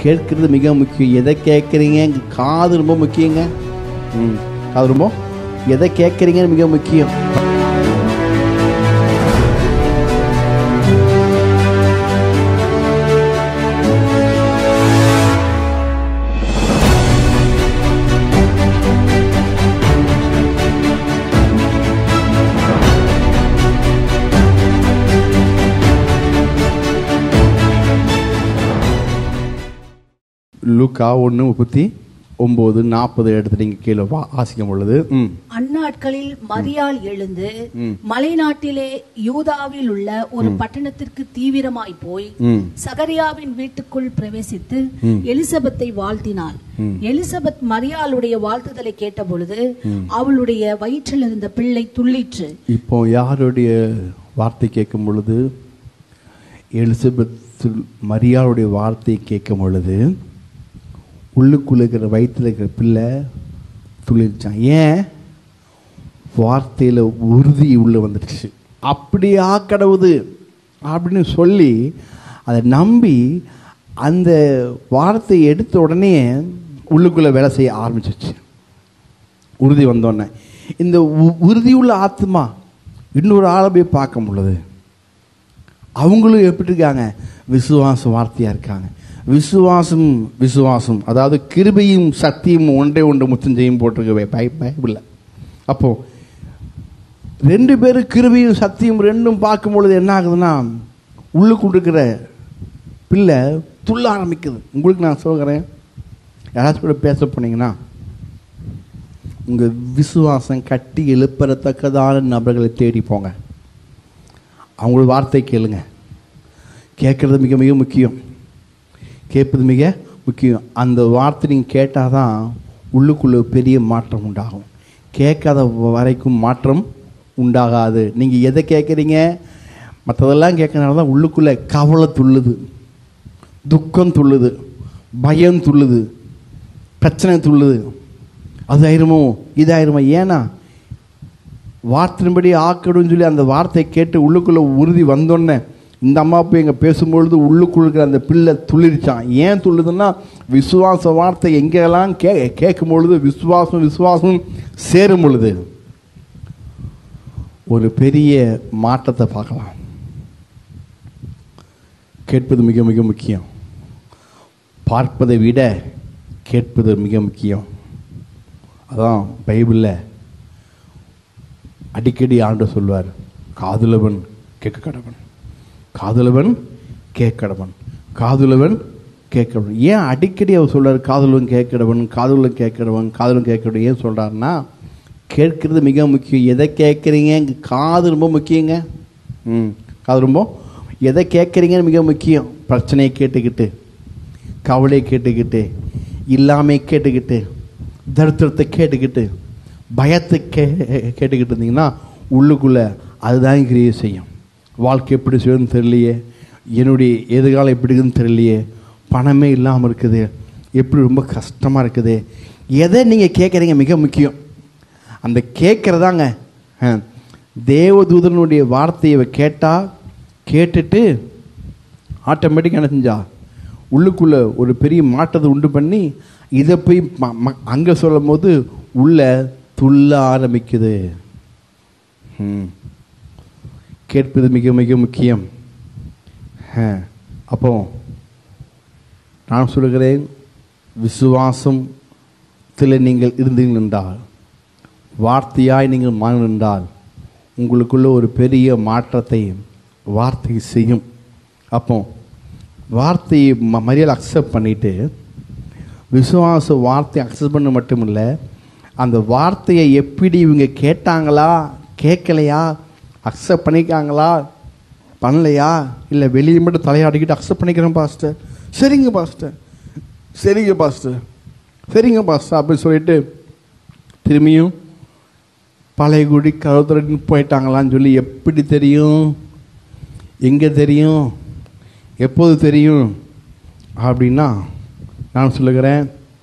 கேட்கறது மிக முக்கியம் எதை கேட்குறீங்க காது ரொம்ப முக்கியங்க ம் காது ரொம்ப எதை கேட்குறீங்கன்னு மிக முக்கியம் லூக்கா ஒன்று முப்பத்தி ஒம்பது நாற்பது எடுத்து நீங்கள் கீழே வா வாசிக்கும் பொழுது ம் அந்நாட்களில் மரியாள் எழுந்து மலைநாட்டிலே யூதாவில் உள்ள ஒரு பட்டணத்திற்கு தீவிரமாய் போய் ம் சகரியாவின் வீட்டுக்குள் பிரவேசித்து எலிசபெத்தை வாழ்த்தினாள் எலிசபெத் மரியாளுடைய வாழ்த்துதலை கேட்டபொழுது அவளுடைய வயிற்றில் இருந்த பிள்ளை துள்ளிற்று இப்போ யாருடைய வார்த்தை கேட்கும் பொழுது எலிசபெத் மரியாளுடைய வார்த்தையை கேட்கும் பொழுது உள்ளுக்குள்ள இருக்கிற வயிற்றில் இருக்கிற பிள்ளை துளிர்ச்சான் ஏன் வார்த்தையில் உறுதி உள்ள வந்துடுச்சு அப்படியா கடவுது அப்படின்னு சொல்லி அதை நம்பி அந்த வார்த்தையை எடுத்த உடனே உள்ளுக்குள்ளே வேலை செய்ய ஆரம்பிச்சிச்சு உறுதி வந்தோடனே இந்த உ- உறுதியுள்ள ஆத்மா இன்னொரு ஆளை போய் பார்க்க பொழுது அவங்களும் எப்படி இருக்காங்க விசுவாச வார்த்தையாக இருக்காங்க விசுவாசம் விசுவாசம் அதாவது கிருபையும் சக்தியும் ஒன்றே ஒன்று முத்தம் செய்யும் போட்டிருக்கவே பை பைபிளில் அப்போ ரெண்டு பேரும் கிருபையும் சக்தியும் ரெண்டும் பார்க்கும் பொழுது என்ன ஆகுதுன்னா உள்ளுக்குள்ள இருக்கிற பிள்ளை துள்ள ஆரம்பிக்குது உங்களுக்கு நான் சொல்கிறேன் யாராச்சும் கூட பேச போனீங்கன்னா உங்கள் விசுவாசம் கட்டி எழுப்பறத்தக்கதான நபர்களை தேடி போங்க அவங்களோட வார்த்தை கேளுங்க கேட்குறது மிக மிக முக்கியம் கேட்பது மிக முக்கியம் அந்த வார்த்தை நீங்கள் கேட்டால் தான் உள்ளுக்குள்ள பெரிய மாற்றம் உண்டாகும் கேட்காத வரைக்கும் மாற்றம் உண்டாகாது நீங்கள் எதை கேட்குறீங்க மற்றதெல்லாம் கேட்கறனால தான் உள்ளுக்குள்ளே கவலை துள்ளுது துக்கம் துள்ளுது பயம் துள்ளுது பிரச்சனை துள்ளுது அது ஆயிருமோ இதாயிருமோ ஏன்னா வார்த்தையின்படி ஆக்கடுன்னு சொல்லி அந்த வார்த்தையை கேட்டு உள்ளுக்குள்ளே உறுதி வந்தோடனே இந்த அம்மா போய் இங்கே பேசும்பொழுது உள்ளுக்குள்ள இருக்கிற அந்த பிள்ளை துளிர்ச்சான் ஏன் துள்ளுதுன்னா விசுவாச வார்த்தை எங்கெல்லாம் கே கேட்கும் பொழுது விசுவாசம் விசுவாசம் சேரும் பொழுது ஒரு பெரிய மாற்றத்தை பார்க்கலாம் கேட்பது மிக மிக முக்கியம் பார்ப்பதை விட கேட்பது மிக முக்கியம் அதான் பைபிளில் அடிக்கடி ஆண்டு சொல்வார் காதுலவன் கேட்க கடவன் காதுலவன் கேட்கடவன் காதுலவன் கேட்கடவன் ஏன் அடிக்கடி அவர் சொல்றார் காதுலவன் கேட்கடவன் காதுலன் கேட்கடவன் காதுலன் கேட்கடவன் ஏன் சொல்றாருன்னா கேட்கறது மிக முக்கியம் எதை கேட்குறீங்க காது ரொம்ப முக்கியங்க ம் காது ரொம்ப எதை கேட்குறீங்கன்னு மிக முக்கியம் பிரச்சனையை கேட்டுக்கிட்டு கவலையை கேட்டுக்கிட்டு இல்லாமை கேட்டுக்கிட்டு தரித்திரத்தை கேட்டுக்கிட்டு பயத்தை கே கேட்டுக்கிட்டு இருந்தீங்கன்னா உள்ளுக்குள்ளே அதுதான் கிரியை செய்யும் வாழ்க்கை எப்படி செய்யணும்னு தெரியலையே என்னுடைய எதிர்காலம் எப்படி இருக்குதுன்னு தெரியலையே பணமே இல்லாமல் இருக்குது எப்படி ரொம்ப கஷ்டமாக இருக்குது எதை நீங்கள் கேட்குறீங்க மிக முக்கியம் அந்த கேட்குறதாங்க தேவதூதனுடைய வார்த்தையை கேட்டால் கேட்டுட்டு ஆட்டோமேட்டிக்காக என்ன செஞ்சா உள்ளுக்குள்ள ஒரு பெரிய மாற்றத்தை உண்டு பண்ணி இதை போய் அங்கே சொல்லும் போது உள்ள துள்ள ஆரம்பிக்குது ம். கேட்பது மிக மிக முக்கியம் ஆ. அப்போ நான் சொல்கிறேன் விசுவாசத்தில் நீங்கள் இருந்தீர்கள் என்றால் வார்த்தையாய் நீங்கள் மாறினால் உங்களுக்குள்ள ஒரு பெரிய மாற்றத்தை வார்த்தை செய்யும் அப்போ வார்த்தையை ம மரியாதை அக்செப்ட் பண்ணிட்டு விசுவாச வார்த்தையை அக்செப்ட் பண்ண மட்டும் இல்லை அந்த வார்த்தையை எப்படி இவங்க கேட்டாங்களா கேட்கலையா அக்செப்ட் பண்ணிக்காங்களா பண்ணலையா இல்லை வெளியே மட்டும் தலையாடிக்கிட்டு அக்செப்ட் பண்ணிக்கிறேன் பாஸ்டர் சரிங்க பாஸ்டர் சரிங்க பாஸ்டர் சரிங்க பாஸ்டர் அப்படின்னு சொல்லிட்டு திரும்பியும் பழைய குடி கருத்துறன்னு போயிட்டாங்களான்னு சொல்லி எப்படி தெரியும் எங்கே தெரியும் எப்போது தெரியும் அப்படின்னா நான் சொல்லுகிறேன்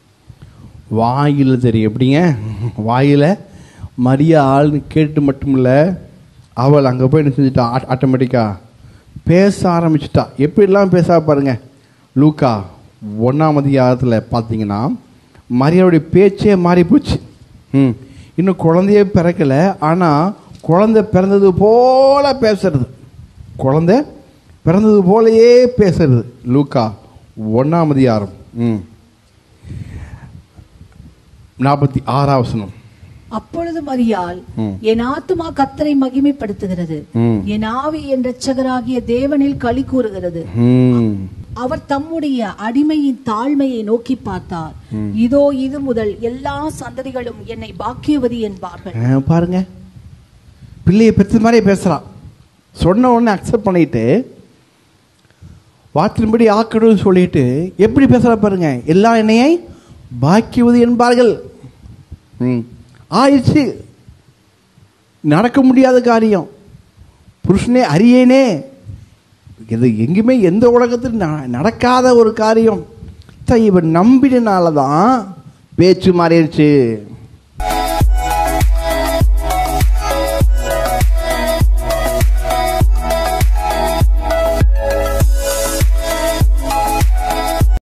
வாயில் தெரியும் எப்படிங்க வாயில் மரியா ஆள்னு கேட்டு மட்டும் இல்லை அவள் அங்கே போய் என்ன செஞ்சுட்டா ஆட்டோமேட்டிக்காக பேச ஆரம்பிச்சிட்டா எப்படிலாம் பேச பாருங்க லூக்கா ஒன்றாம் அதிகாரத்தில் பார்த்தீங்கன்னா மரியாளுடைய பேச்சே மாறி போச்சு ம் இன்னும் குழந்தையே பிறக்கல ஆனால் குழந்தை பிறந்தது போல பேசுறது குழந்தை பிறந்தது போலயே பேசுறது லூக்கா ஒன்றாம் அதிகாரம் ம் நாற்பத்தி ஆறாம் வசனம் அப்பொழுது மரியாள் ம். என் ஆத்துமா கத்தரை மகிமைப்படுத்துகிறது ம். என் ஆவி என் இரட்சகராகிய தேவனில் களி கூறுகிறது ம் அவர் தம்முடைய அடிமையின் தாழ்மையை நோக்கி பார்த்தார் இதோ இது முதல் எல்லா சந்ததிகளும் என்னை பாக்கியவதி என்பார்கள் ஆ, பாருங்க பிள்ளையை பெற்ற மாதிரியே பேசுகிறான் சொன்ன உடனே அக்செப்ட் பண்ணிட்டு வார்த்தையின்படி ஆக்கணும்னு சொல்லிட்டு எப்படி பேசுகிறா பாருங்க எல்லா என்னையை பாக்கியவது என்பார்கள் ம் ஆயிடுச்சு நடக்க முடியாத காரியம் புருஷனே அரியேனே இது எங்கேயுமே எந்த உலகத்தில் ந- நடக்காத ஒரு காரியம் ச்சே, இவன் நம்பினால தான் பேச்சு மாறிடுச்சு